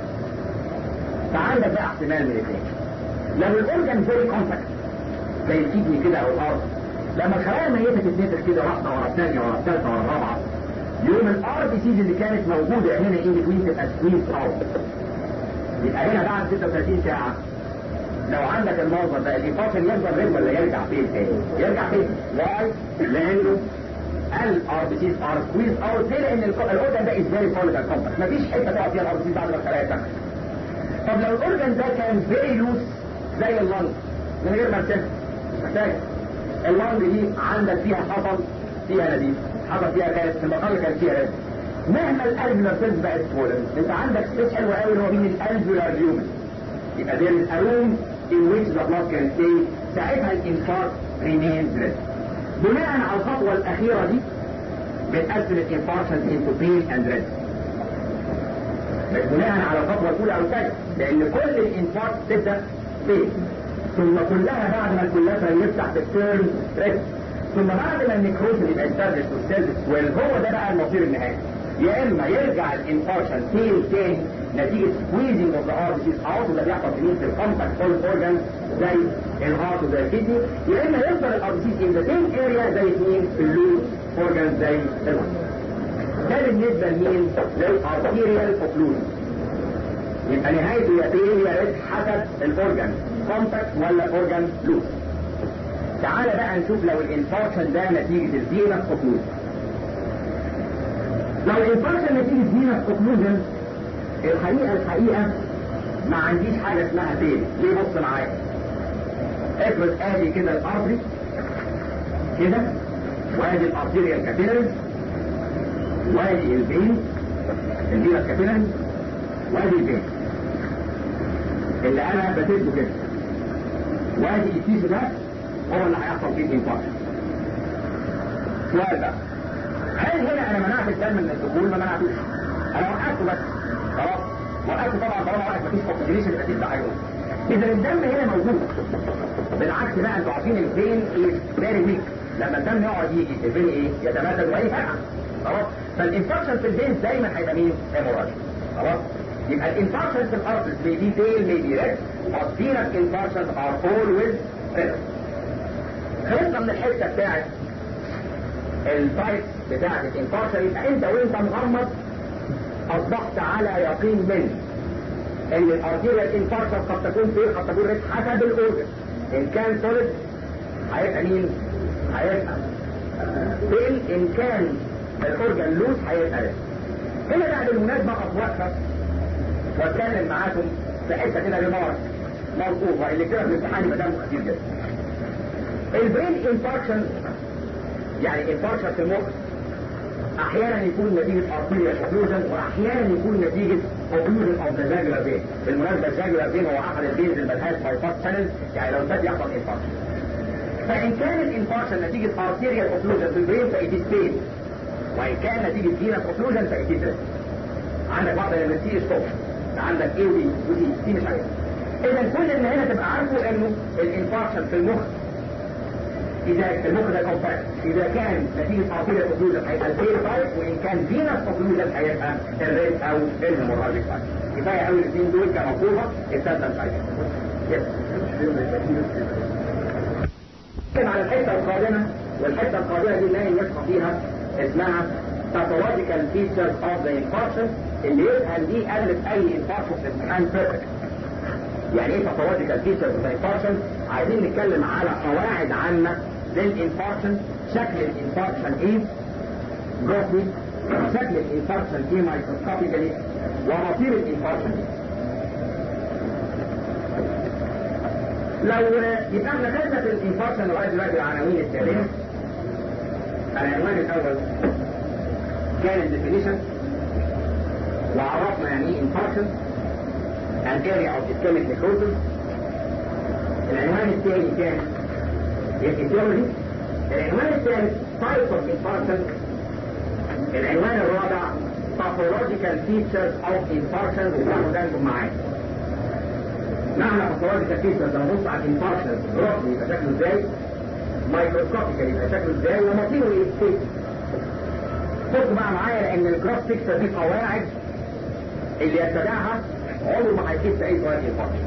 فعندك بقى احتمال من الاثنين لو الاورجن فيري كونتاكت زي الكدني كده او الارض لما الخلايا الميته تتنفخ كده واحده ورا الثانيه ورا الثالثه ورا الرابعه يوم الار بي سيز اللي كانت موجوده هنا ان بتوين تبقى سكويز اوت يبقى هنا بعد 36 ساعه لو عندك المنظر ده الانفاصل يفضل غير ولا يرجع فين تاني؟ يرجع فين؟ واي؟ لانه الار بي سيز ار سكويز اوت ليه؟ لان الاورجن ده از فيري سوليد اند كومباكت مفيش حته تقعد فيها الار بي سيز بعد ما الخلايا تنفخ طب لو الاورجن ده كان فيري لوس زي اللنج من غير ما تنفخ محتاج اللنج دي عندك فيها حصل فيها نزيف حصل فيها كانت في المقام كانت فيها رزق مهما الالفولار سيلز بقت سولن انت عندك سبيس حلوه قوي اللي هو مين الالفولار هيومن يبقى there is a room in which the blood can stay ساعتها الانفاركت remains red بناء على الخطوه الاخيره دي بنقسم الانفاركشن into pain and red مش بناء على الخطوه الاولى او الثانيه لان كل الانفاركت تبدا pain ثم كلها بعد ما الكولاترال يفتح في التيرن ريست ثم بعد ما النيكروز يبقى استابلش والسيلز سويل هو ده بقى المصير النهائي يا اما يرجع الانفارشن تيل تاني نتيجه سكويزنج اوف ذا ار ديز اوت وده بيحصل في في الكونتاكت فول اورجان زي الهارت وزي الكدني يا اما يفضل الار ديز ان ذا سيم اريا زي مين في اللوز اورجان زي الهارت ده بالنسبه لمين؟ للارتيريال اوكلوجن يبقى نهايته يا فين يا ريت حسب الاورجان كونتاكت ولا اورجان لوز تعالى بقى نشوف لو الانفارشن ده نتيجه الفينس اوكلوجن لو الانفارشن نتيجه فينس اوكلوجن الحقيقه الحقيقه ما عنديش حاجه اسمها فين ليه بص معايا افرض ادي كده الارتري كده وادي الارتيريال كابيلاريز وادي الفين الفينس كابيلاريز وادي الفين اللي انا بسده كده وادي التيشو ده هو اللي هيحصل فيه الانفارشن سؤال بقى هل هنا انا منعت الدم من الدخول ما منعتوش انا وقفته بس خلاص وقفته طبعا طالما واحد مفيش اوكسجينيشن يبقى ده هيقوم اذا الدم هنا موجود بالعكس بقى انتوا عارفين الفين ايه فيري ويك لما الدم يقعد يجي الفين ايه يتمدد ويفرقع خلاص فالانفكشن في الفين دايما هيبقى مين هيموراجي خلاص يبقى الانفكشن في الارتس may be pale may be red but venous infections are always red خلصنا من الحته بتاعت التايب بتاعت الانفارشن يبقى انت وانت مغمض اصبحت على يقين من ان الارتيريال انفارشن قد تكون فين قد تكون ريت حسب الاورجن ان كان سوليد هيبقى مين؟ هيبقى فين ان كان الاورجن لوز هيبقى ريت هنا بقى بالمناسبه اقف واقفه واتكلم معاكم في حته كده ريمارك ملحوظه اللي كده في الامتحان يبقى دمه كتير جدا البرين انفاركشن يعني انفاركشن في المخ احيانا يكون نتيجه ارتيريال اوكلوجن واحيانا يكون نتيجه اوكلوجن اوف ذا جاجولار فين بالمناسبه الجاجولار فين هو احد الفينز اللي ملهاش باي باس شانل يعني لو سد يحصل انفاركشن فان كان الانفاركشن نتيجه ارتيريال اوكلوجن في البرين فايت سبين وان كان نتيجه فينس اوكلوجن فايت ريست عندك واحده من السي ستوب عندك ايه ودي ودي دي مش عارف اذا كل اللي هنا تبقى عارفه انه الانفاركشن في المخ اذا المخ ده كومباكت اذا كان نتيجه ارتيريال اوكلوجن هيبقى البير تايب وان كان فينس اوكلوجن هيبقى الريد او الهيموراجيك تايب كفايه قوي الاثنين دول كمفهومه الثالثه مش عايزها على الحته القادمه والحته القادمه دي نايم يصحى فيها اسمها pathological features of the infarction اللي يسأل دي قبل اي infarction في الامتحان بيرفكت يعني ايه pathological features of the infarction عايزين نتكلم على قواعد عامة للانفاركشن شكل الانفاركشن ايه جروثي شكل الانفاركشن ايه مايكروسكوبيكالي ومصير الانفاركشن ايه لو يبقى احنا خدنا في الانفاركشن لغايه دلوقتي العناوين التاليه العنوان الاول كان الديفينيشن وعرفنا يعني ايه انفاركشن and area of ischemic necrosis العنوان الثاني كان الفيزيولوجي العنوان الثالث types of infarction العنوان الرابع pathological features of infarction وتاخدوا بالكم معايا معنى pathological features لما نبص على الانفاركشن راسي يبقى شكله ازاي مايكروسكوبيكال يبقى شكله ازاي ومصيره ايه بصوا بقى معايا لان الجراف بيكتشر دي قواعد اللي يتبعها عمره ما هيحس اي سؤال انفاركشن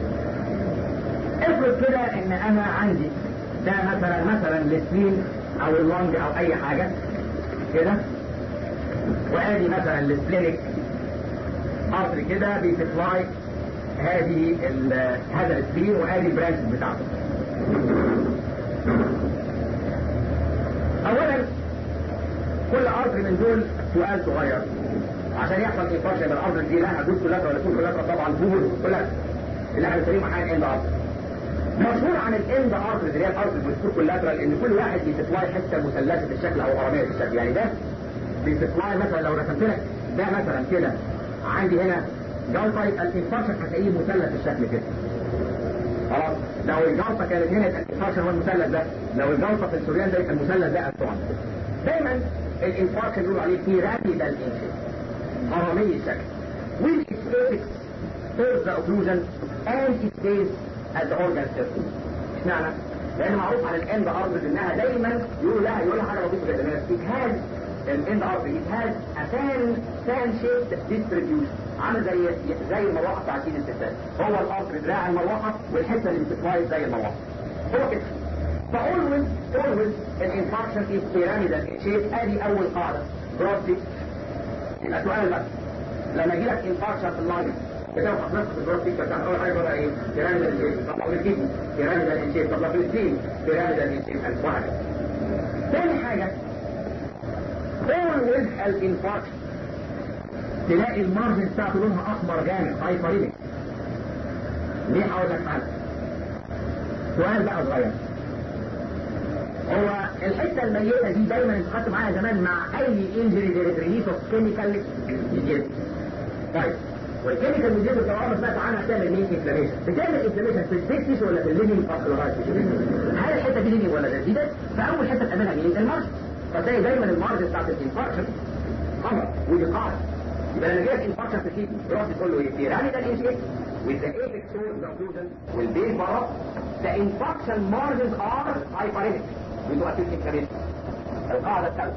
افرض كده ان انا عندي ده مثلا مثلا السبين او اللونج او اي حاجه كده وادي مثلا السبلينك ارتري كده بيسبلاي هذه هذا السبين وادي البرانش بتاعته اولا كل ارتري من دول سؤال صغير عشان يحصل انفاركشن يبقى الارتري دي لها جزء كلها ولا كل كلها طبعا بول كلها اللي احنا بنسميه حاجه اند ارتري مشهور عن الاند ارتري اللي هي الارتري بالسوق كولاترال ان كل واحد بيسبلاي حته مثلثه الشكل او هرميه الشكل يعني ده بيسبلاي مثلا لو رسمت لك ده مثلا كده عندي هنا جلطه يبقى الانفاركشن هتلاقيه مثلث الشكل كده خلاص لو الجلطه كانت هنا يبقى الانفاركشن هو المثلث ده لو الجلطه في السوريان ده يبقى المثلث ده الطعن دايما الانفاركشن يقولوا عليه بيراميدال انشيب هرمي الشكل with its apex towards the occlusion and its base at the organ system اشمعنى؟ لان معروف عن الاند اربز انها دايما يقولوا لها يقول لها حاجه لطيفه جدا it has الاند اربز it has a fan fan shaped distribution عامل زي زي المروحه بتاعت ايد الستات هو الارض دراع المروحه والحته اللي بتتوايد زي المروحه هو كده فاولويز اولويز الانفكشن از بيراميدال شيب ادي اول قاعده بروستي يبقى سؤال بقى لما يجي لك انفكشن في اللاين كده حضرتك في البروستي كانت اول حاجه بقى ايه بيراميدال شيب طب لو الكدني بيراميدال شيب طب لو في السين بيراميدال شيب وهكذا تاني حاجه اولويز الانفكشن تلاقي المارجن بتاعته لونها احمر جامد هايبرينك ليه هقول لك حاجه سؤال بقى صغير هو الحته الميته دي دايما انت خدت معاها زمان مع اي انجري ريليس اوف كيميكال ميديت طيب والكيميكال ميديت لو عمرك سمعت عنها بتعمل مين انفلاميشن بتعمل انفلاميشن في الديكتس ولا في الليفنج فاسكولارايز هل الحته دي ليفنج ولا دي فاول حته تقابلها مين المارج فتلاقي دايما المارج بتاعت الانفاركشن حمر ودي قاعده يبقى لما جاك انفكشن في الكيدني تروح تقول له ايه بيراميدال انشيك with the apex source occlusion والبيز بره the infection margins are hyperemic with acute inflammation القاعدة الثالثة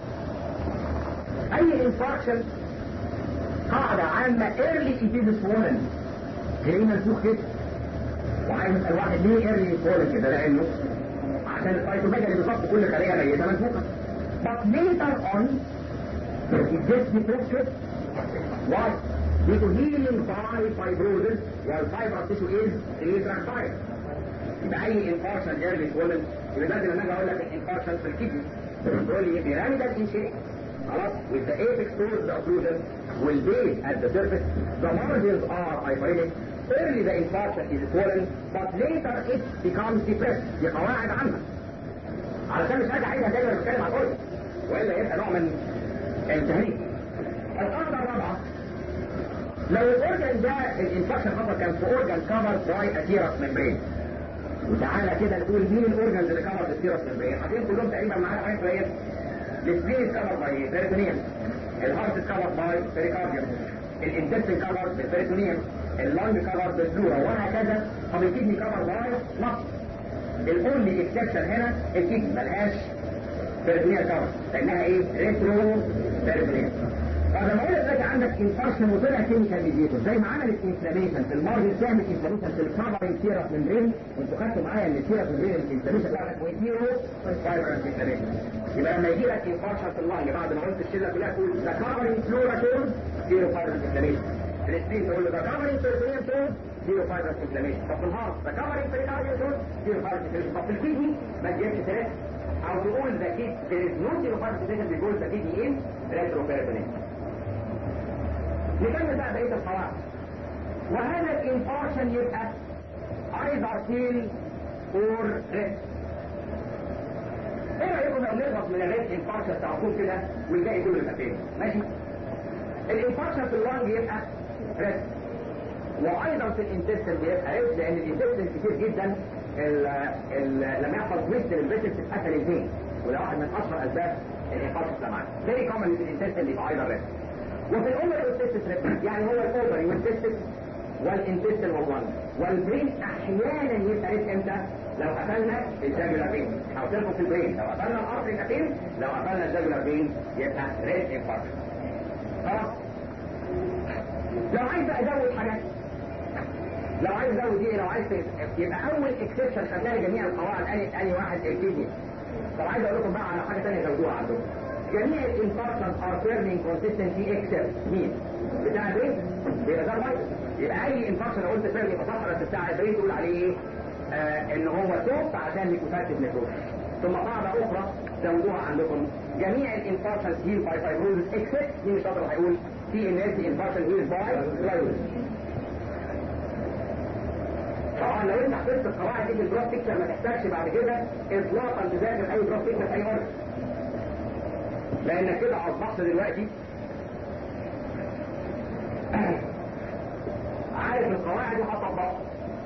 أي infection قاعدة عامة early it is swollen تلاقيه منفوخ كده وعايز يسأل واحد ليه early swollen كده لأنه عشان السايتوميجالي بالظبط كل خلية ميتة منفوخة but later on it gets depressed Why? Due to healing by fibrosis, while fibrous tissue is retractile. يبقى أي انفارشن early swollen يبقى لازم لما أجي أقول لك الانفارشن في الكدني تقول لي بيراميدال انشيك خلاص with the apex towards the occlusion will be at the surface the margins are hyperemic early the infarction is swollen but later it becomes depressed دي قواعد عامة علشان مش حاجة عايزها دايما بتكلم عن الأورجن وإلا يبقى نوع من التهريج القاعدة الرابعة لو الاورجن ده الانفكشن حصل كان في اورجن كفر باي اتيرس ممبرين وتعالى كده نقول مين الاورجنز اللي كفر بالتيرس ممبرين هتلاقيهم كلهم تقريبا معانا حاجات قليله السبين كفر باي بيريتونيوم الهارت كفر باي بيريكارديوم الانتستين كفر بالبيريتونيوم اللنج كفر بالبلورا وهكذا طب الكدني كفر باي نقص الاونلي اكسبشن هنا الكدني ملهاش بيريتونيوم كفر لانها ايه ريترو بيريتونيوم فلما اقول لك عندك انفارشن وطلع كيميكال ميديتور زي ما عملت انفلاميشن في المارجن تعمل انفلاميشن في الكفرنج سيرس ممبرين وانتوا خدتوا معايا ان السيرس ممبرين الانفلاميشن بتاعتك ويديرو فايبرنس انفلاميشن يبقى لما يجي لك انفارشن في اللنج بعد ما قلت الشله كلها تقول ذا كفرنج فلورا تون زيرو فايبرنس انفلاميشن السبين تقول له ذا كفرنج بيرتونيوم تون زيرو فايبرنس انفلاميشن طب في الهارت ذا كفرنج بريكارديوم تون زيرو فايبرنس انفلاميشن طب في الكيدني ما تجيبش ثلاثه او تقول ذا كيد there is no zero fibrous inflammation because the kidney is retroperitoneal نكمل بقى بقيه القواعد وهذا الانفارشن يبقى ايضا سيل اور ريست ايه رايكم لو نخلص من الريست انفارشن تعرفون كده والباقي كله يبقى فين ماشي الانفارشن في اللنج يبقى ريست وايضا في الانتستين بيبقى ريست لان الانتستين كتير جدا ال ال لما يحصل تويست للفيتس تتقتل الفين وده واحد من اشهر اسباب الانفارشن سمعان فيري كومن في الانتستين يبقى ايضا ريست وفي الأمر والتستس ريبس يعني هو الأوبري والتستس والانتستين واللنج والبرين أحيانا يبقى ريس امتى؟ لو قفلنا الجاجولار بين أو تلقوا في البرين لو قفلنا الأرض يبقى فين؟ لو قفلنا الجاجولار بين يبقى ريس انفاركت خلاص؟ لو عايز بقى ازود حاجات لو عايز ازود ايه لو عايز يبقى اول اكسبشن خدناها لجميع القواعد اني اني واحد الكيدني طب عايز اقول لكم بقى على حاجه ثانيه زودوها عندكم جميع الانفاركشن ار تيرنينج كونسيستنسي اكسبت مين؟ بتاع البرين بيبقى ده وايت يبقى اي انفاركشن لو قلت فعلا يبقى صح بس بتاع البرين تقول عليه ايه؟ آه ان هو سوفت عشان ليكوفاكتيف نيكروز ثم قاعده اخرى زودوها عندكم جميع الانفاركشن هيل باي فايبروزس اكسبت مين شاطر هيقول تي ان اس انفاركشن هيل باي فايبروزس طبعا لو انت حفظت القواعد دي في الدراف بيكتشر ما تحتاجش بعد كده اطلاقا تذاكر اي دراف بيكتشر في اي ورقه لانك كده اصبحت دلوقتي عارف القواعد وهطبقها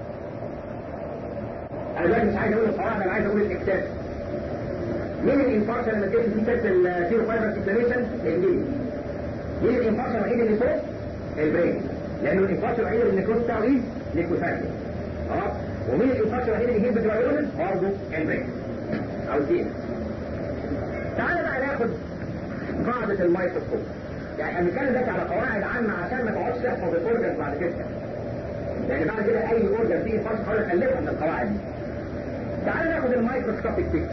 انا دلوقتي مش عايز اقول القواعد انا عايز اقول الاكتاف مين الانفاركشن اللي جبت فيه تست الزيرو فايبر انفلاميشن الجلد مين الانفاركشن الوحيد اللي فوق البرين لانه الانفاركشن الوحيد اللي النيكروز بتاعه ايه ليكوفاكتور خلاص ومين الانفكشن الوحيد اللي يجيب بتبريوزس برضه البريك او الدين تعالى بقى ناخد قاعدة الميكروسكوب يعني انا بنتكلم دلوقتي على قواعد عامة عشان ما تقعدش تحفظ الاورجن بعد كده يعني بعد كده اي اورجن فيه انفكشن حاول تخلفها من القواعد دي تعالى ناخد الميكروسكوبيك بيكتشر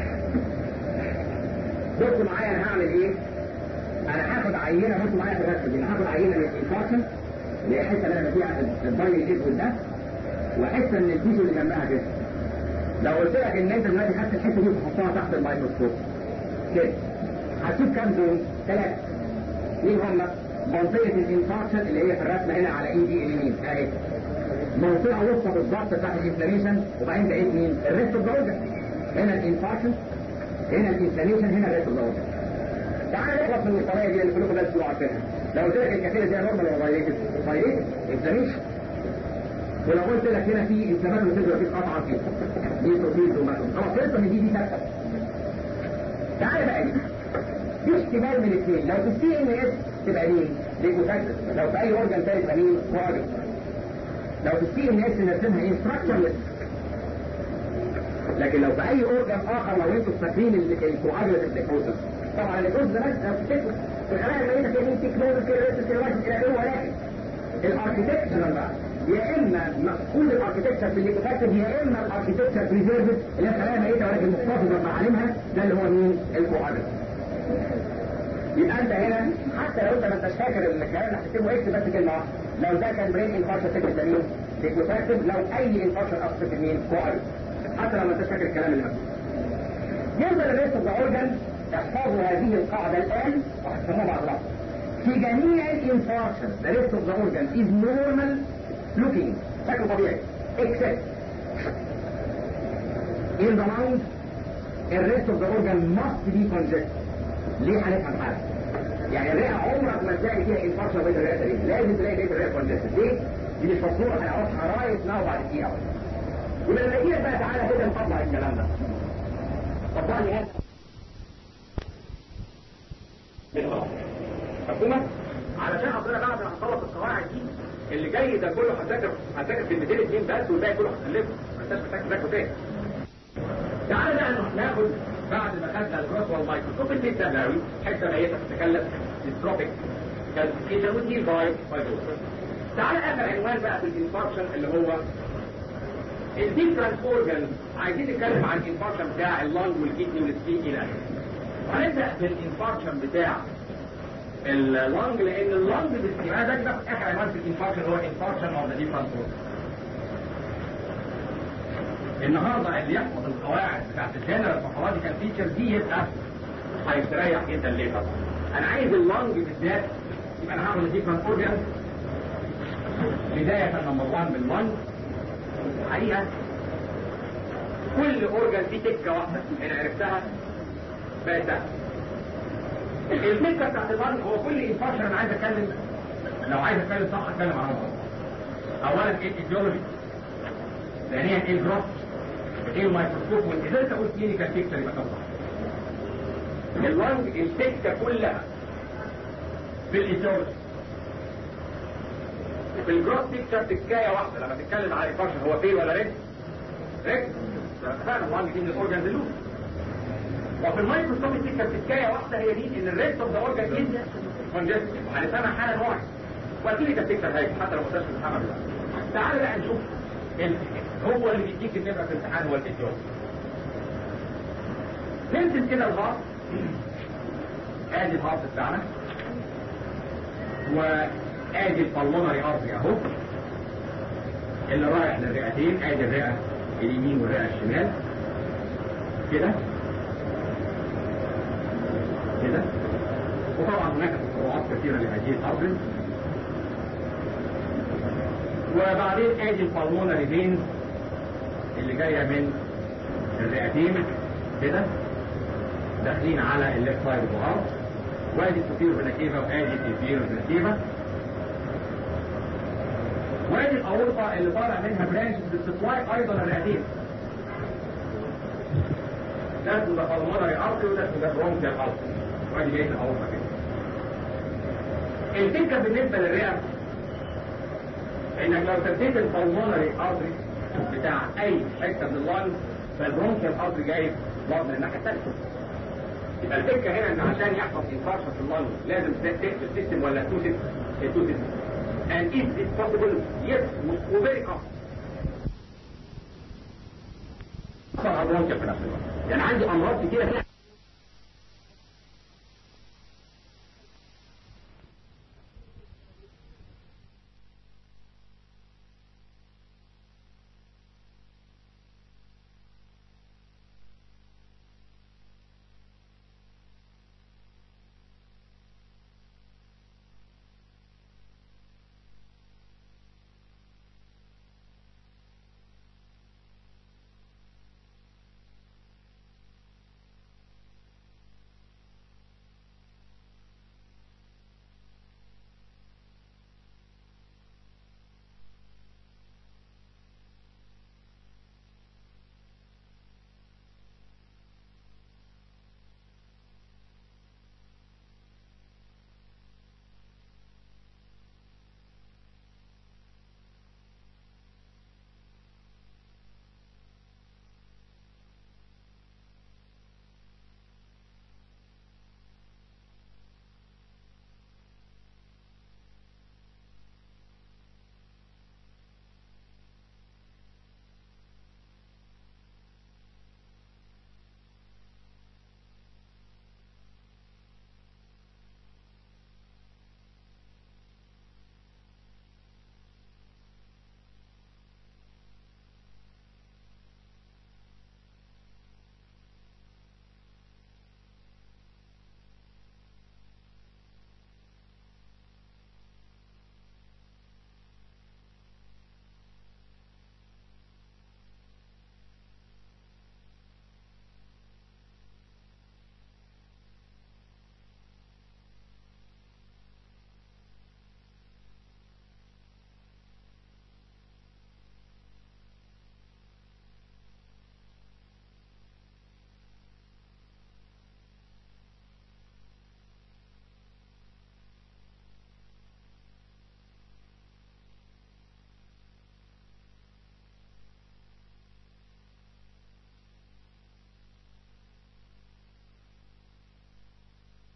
بصوا معايا انا هعمل ايه انا هاخد عينه بصوا معايا في الرسم دي انا هاخد عينه من الانفكشن اللي هي الحته اللي انا فيها الضي الاسود ده وحته من التيشو اللي جنبها كده لو قلت لك ان انت دلوقتي خدت الحته دي وتحطها تحت الميكروسكوب كده هتشوف كام زون؟ ثلاثه مين هم؟ منطقه الانفكشن اللي هي في الرسمه هنا على ايدي اليمين اهي منطقه وسط بالضبط بتاعت الانفلاميشن وبعدين بقيت مين؟ الريست اوف ذا هنا الانفكشن هنا الانفلاميشن هنا الريست اوف ذا تعال نخلص من القضايا دي اللي كلكم لازم تبقوا عارفينها لو قلت لك الكثير دي نورمال ولا فايريتد فايريتد انفلاميشن ولو قلت لك هنا في انفلامات وتنزل في قطعه فيه دي بروتين وماكروز خلاص خلصنا من دي دي ثابته تعالى بقى دي في احتمال من الاثنين لو في السي ان اس تبقى مين؟ ليكوسايتس لو في اي اورجان ثاني تبقى مين؟ كواجل لو في السي ان اس نرسمها ايه؟ ستراكشرلس لكن لو في اي اورجان اخر لو انتوا فاكرين الكواجلس النيكروزس طبعا النيكروزس ده بس لو تفتكروا في الخلايا الميته في مين تكنوز كيرلس كيرلس الى اخره ولكن الاركتكتشر بقى يا اما كل الاركتكتشر في الليكوفاكتيف يا اما الاركتكتشر بريزيرفد اللي هي خلايا ميته ولكن محتفظه بمعالمها ده اللي هو مين؟ الكواجلس يبقى انت هنا حتى لو انت ما انتش فاكر الكلام اللي هتكتبه اكتب بس كلمه واحده لو ده كان برين انفارشن تكتب ده مين؟ ليكوفاكتيف لو اي انفارشن اصلا تكتب مين؟ كواجلس حتى لو ما انتش فاكر الكلام اللي مكتوب يفضل الريست اوف ذا اورجن احفظوا هذه القاعده الان وهتفهموها بعد لحظه في جميع الانفارشن the rest of the organ is normal looking شكل طبيعي except in the lung the rest of the organ must be congested ليه هنفهم حاجه يعني الرئه عمرك ما تلاقي فيها انفارشن بين الرئه دي لازم تلاقي بين الرئه congested ليه؟ دي مش مصنوعه هنعرفها رايت ناو بعد دقيقه ولما نجي بقى تعالى كده نطبق الكلام ده طبق لي هذا مفهومه؟ علشان اصل بعد ما هنخلص القواعد دي اللي جاي ده كله هتذاكر هتذاكر كلمتين اتنين بس والباقي كله هتخلفه ما انتش محتاج تذاكره تاني. تعالى بقى ناخد بعد ما خدنا الجروس والمايكروسكوب البيت ده قوي حته ميته بتتكلم ديستروبيك كالسيفيكيشن ودي باي فايبروسس. تعالى اخر عنوان بقى في الانفاركشن اللي هو الديفرنت اورجان عايزين نتكلم عن الانفاركشن بتاع اللنج والكدني والسبين الى اخره. هنبدا بالانفاركشن بتاع اللنج لان اللنج باستمرار ده كده اخر عنوان في الانفاركشن هو انفاركشن اوف ذا ديفرنت اورجان. النهارده اللي يحفظ القواعد بتاعت الجنرال باثولوجيكال فيتشر دي يبقى هيستريح جدا ليه طبعا. انا عايز اللنج بالذات يبقى انا هعمل ديفرنت اورجان بداية نمبر 1 باللنج الحقيقة كل اورجان فيه تكة واحدة انا عرفتها بقت سهلة التكة بتاعت اللنج هو كل انفارشن انا عايز اتكلم لو عايز اتكلم صح اتكلم عنها اولا ايه الايديولوجي ثانيا ايه الجروث ايه الميكروسكوب واذا انت قلت كلينيكال بيكتشر يبقى طبعا اللنج التكة كلها في الايديولوجي في الجروث بيكتشر تكايه واحده لما تتكلم عن الفانكشن هو فين ولا ريك ريك فعلا وان دي من الاورجانز اللوز وفي الميكروسكوب بيكتشر تكايه واحده هي دي ان الريست اوف ذا اورجان از كونجستد وهنفهمها حالا واحد واكيد انت بتكتب هيك حتى لو ما كنتش بتفهمها تعال بقى نشوف ال... هو اللي بيديك النمره في الامتحان هو الايديولوجي نمسك كده الهارت ادي الهارت بتاعنا وادي البلمونري ارضي اهو اللي رايح للرئتين ادي الرئه اليمين والرئه الشمال كده كده وطبعا هناك فروعات كثيره لهذه الارض وبعدين ادي البلمونري فين اللي جايه من الرئتين كده داخلين على الليفت سايد اوف وادي السوبيرو فيناكيفا وادي الانفيرو فيناكيفا وادي الاورطه اللي طالع منها برانش بتسبلاي ايضا الرئتين ده اسمه ده بالمونري ارتري وده اسمه ده برونكيال ارتري وادي بقيه الاورطه كده الفكره بالنسبه للرئه انك لو سديت البلمونري ارتري بتاع اي حته من اللانج فالبرونكيال ارتري جاي برضه من الناحيه الثانيه يبقى الفكره هنا ان عشان يحصل انفارشن في اللانج لازم تقفل السيستم ولا تو سيستم تو سيستم and if it's possible yes وفيري common حصل برونكيال في نفس الوقت يعني عندي امراض كتيره هنا